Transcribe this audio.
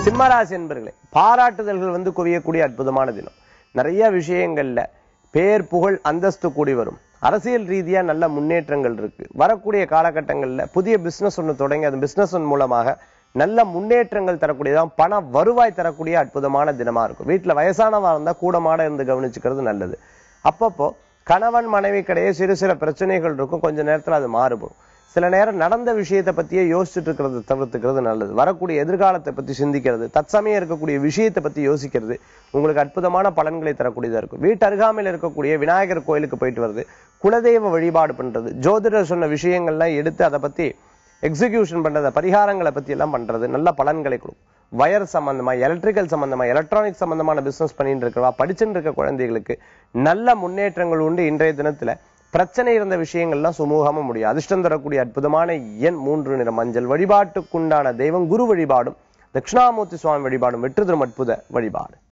சிம்மராசி என்பர்களே பாராட்டுதல்கள் வந்து குவியக்கூடிய அற்புதமான தினம் நிறைய விஷயங்கள்ல பேர் புகழ் அந்தஸ்து கூடி வரும் அரசியல் ரீதியா நல்ல முன்னேற்றங்கள் இருக்கு வரக்கூடிய காலகட்டங்கள்ல புதிய பிசினஸ் ஒன்று தொடங்கி அந்த பிசினஸ் மூலமாக நல்ல முன்னேற்றங்கள் தரக்கூடியதான் பண வருவாய் தரக்கூடிய அற்புதமான தினமா இருக்கும் வீட்டுல வயசானவா இருந்தா கூடமாட இருந்து கவனிச்சுக்கிறது நல்லது அப்பப்போ கணவன் மனைவி கிடையே சிறு சில பிரச்சனைகள் இருக்கும் கொஞ்ச நேரத்துல அது மாறுபடும் சில நேரம் நடந்த விஷயத்தை பத்தியே யோசிச்சுட்டு இருக்கிறது தவிர்த்துக்கிறது நல்லது வரக்கூடிய எதிர்காலத்தை பத்தி சிந்திக்கிறது தற்சமயம் இருக்கக்கூடிய விஷயத்தை பத்தி யோசிக்கிறது உங்களுக்கு அற்புதமான பலன்களை தரக்கூடியதா இருக்கும் வீட்டு அருகாமையில் இருக்கக்கூடிய விநாயகர் கோயிலுக்கு போயிட்டு வருது குலதெய்வ வழிபாடு பண்றது ஜோதிடர் சொன்ன விஷயங்கள்லாம் எடுத்து அதை பத்தி எக்ஸிகியூஷன் பண்றது பரிகாரங்களை பத்தி எல்லாம் பண்றது நல்ல பலன்களை கொடுக்கும் வயர் சம்பந்தமா எலக்ட்ரிக்கல் சம்பந்தமா எலக்ட்ரானிக் சம்பந்தமான பிசினஸ் பண்ணிட்டு இருக்கவா படிச்சுட்டு இருக்க குழந்தைகளுக்கு நல்ல முன்னேற்றங்கள் உண்டு இன்றைய தினத்துல பிரச்சனை இருந்த விஷயங்கள்லாம் சுமூகமா முடியும் அதிர்ஷ்டம் தரக்கூடிய அற்புதமான எண் மூன்று நிற மஞ்சள் வழிபாட்டுக்குண்டான தெய்வம் குரு வழிபாடும் தட்சிணாமூர்த்தி சுவாமி வழிபாடும் வெற்றி தரும் அற்புத வழிபாடு